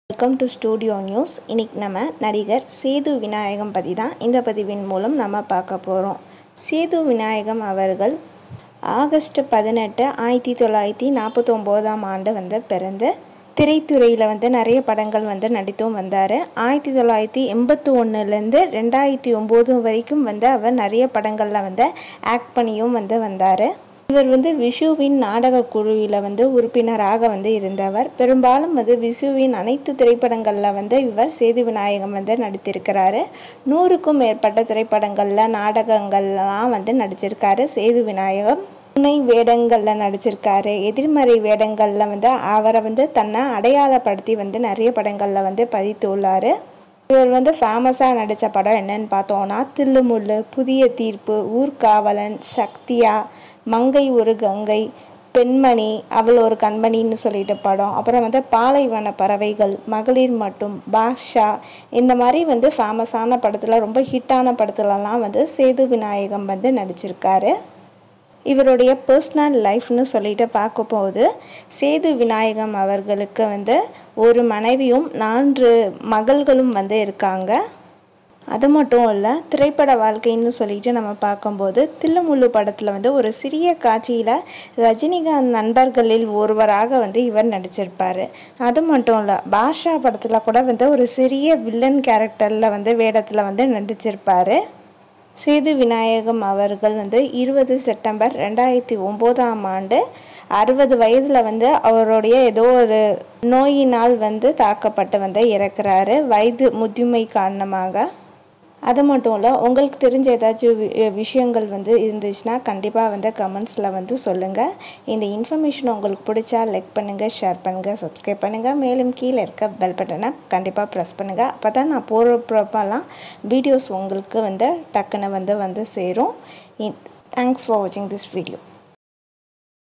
welcome to studio news இன்றைக்கி நம்ம நடிகர் சேது விநாயகம் பற்றி தான் இந்த பதிவின் மூலம் நம்ம பார்க்க போகிறோம் சேது விநாயகம் அவர்கள் ஆகஸ்ட் பதினெட்டு ஆயிரத்தி தொள்ளாயிரத்தி நாற்பத்தொம்போதாம் ஆண்டு வந்து பிறந்து திரைத்துறையில் வந்து நிறைய படங்கள் வந்து நடித்தும் வந்தார் ஆயிரத்தி தொள்ளாயிரத்தி எண்பத்தி ஒன்றுலேருந்து ரெண்டாயிரத்தி ஒம்பது வரைக்கும் வந்து அவர் நிறைய படங்களில் வந்து ஆக்ட் பண்ணியும் வந்து வந்தார் இவர் வந்து விஷுவின் நாடக குழுவில் வந்து உறுப்பினராக வந்து இருந்தவர் பெரும்பாலும் வந்து விஷுவின் அனைத்து திரைப்படங்களில் வந்து இவர் சேது விநாயகம் வந்து நடித்திருக்கிறாரு நூறுக்கும் மேற்பட்ட திரைப்படங்களில் நாடகங்கள்லாம் வந்து நடிச்சிருக்காரு சேது விநாயகம் துணை வேடங்களில் நடிச்சிருக்காரு எதிர்மறை வேடங்களில் வந்து அவரை வந்து தன்னை அடையாளப்படுத்தி வந்து நிறைய படங்களில் வந்து பதித்துள்ளார் இவர் வந்து ஃபேமஸாக நடித்த படம் என்னன்னு பார்த்தோன்னா தில்லுமுள்ளு புதிய தீர்ப்பு ஊர்காவலன் சக்தியா மங்கை ஒரு கங்கை பெண்மணி அவள் ஒரு கண்மணின்னு சொல்லிட்டு படம் அப்புறம் வந்து பாலைவன பறவைகள் மகளிர் மட்டும் பாஷா இந்த மாதிரி வந்து ஃபேமஸான படத்தில் ரொம்ப ஹிட்டான படத்துலலாம் வந்து சேது விநாயகம் வந்து நடிச்சிருக்காரு இவருடைய பர்சனல் லைஃப்னு சொல்லிட்டு பார்க்க போது சேது விநாயகம் அவர்களுக்கு வந்து ஒரு மனைவியும் நான்கு மகள்களும் வந்து இருக்காங்க அது மட்டும் இல்லை திரைப்பட வாழ்க்கைன்னு சொல்லிட்டு நம்ம பார்க்கும்போது தில்லுமுள்ளு படத்தில் வந்து ஒரு சிறிய காட்சியில் ரஜினிகாந்த் நண்பர்களில் ஒருவராக வந்து இவர் நடிச்சிருப்பார் அது மட்டும் இல்லை பாஷா படத்தில் கூட வந்து ஒரு சிறிய வில்லன் கேரக்டரில் வந்து வேடத்தில் வந்து நடிச்சிருப்பார் சேது விநாயகம் அவர்கள் வந்து இருபது செப்டம்பர் ரெண்டாயிரத்தி ஒம்போதாம் ஆண்டு அறுபது வயதில் வந்து அவருடைய ஏதோ ஒரு நோயினால் வந்து தாக்கப்பட்டு வந்து இறக்குறாரு வயது முதுமை காரணமாக அது மட்டும் இல்லை உங்களுக்கு தெரிஞ்ச ஏதாச்சும் விஷயங்கள் வந்து இருந்துச்சுன்னா கண்டிப்பாக வந்து கமெண்ட்ஸில் வந்து சொல்லுங்கள் இந்த இன்ஃபர்மேஷன் உங்களுக்கு பிடிச்சா லைக் பண்ணுங்கள் ஷேர் பண்ணுங்கள் சப்ஸ்கிரைப் பண்ணுங்கள் மேலும் கீழே இருக்க பெல் பட்டனை கண்டிப்பாக ப்ரெஸ் பண்ணுங்கள் அப்போ தான் நான் போடுறப்பெல்லாம் வீடியோஸ் உங்களுக்கு வந்து டக்குன்னு வந்து வந்து சேரும் தேங்க்ஸ் ஃபார் வாட்சிங் திஸ் வீடியோ